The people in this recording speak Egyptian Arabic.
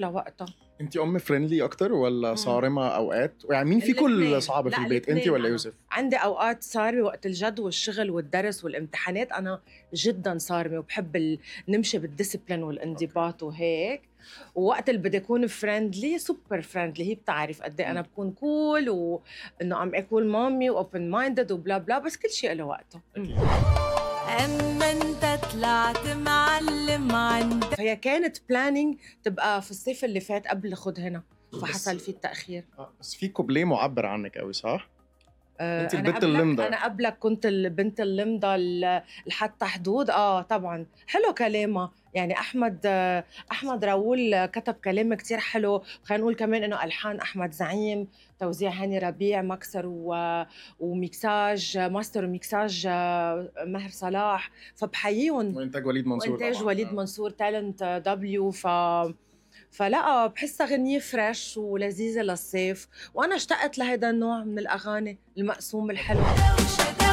لوقتها انت ام فريندلي اكتر ولا مم. صارمه اوقات يعني مين فيكم الاتنين. الصعبه في لا، البيت انت الاتنين ولا أنا. يوسف عندي اوقات صارمه وقت الجد والشغل والدرس والامتحانات انا جدا صارمه وبحب ال... نمشي بالديسبلين والانضباط وهيك ووقت اللي بدي اكون فريندلي سوبر فريندلي هي بتعرف قد ايه انا بكون كول وانه عم اكون مامي واوبن مايندد وبلا بلا بس كل شيء له وقته أكيد. اما انت طلعت معلم عندك فهي كانت بلانينج تبقى في الصيف اللي فات قبل خد هنا بس- فحصل فيه التاخير آه، بس في كوبليه معبر عنك قوي صح؟ آه، أنت أنا البنت قبلك- اللمضة. انا قبلك كنت البنت اللمضه ال- الحتى حدود اه طبعا حلو كلامها يعني احمد آه، احمد راؤول كتب كلام كتير حلو خلينا نقول كمان انه الحان احمد زعيم توزيع هاني ربيع مكسر و... وميكساج ماستر وميكساج آه، ماهر صلاح فبحييهم وانتاج وليد منصور وانتاج طبعاً. وليد آه. منصور تالنت دبليو ف فلا بحسها غنية فريش ولذيذة للصيف وأنا اشتقت لهيدا النوع من الأغاني المقسوم الحلو دوشة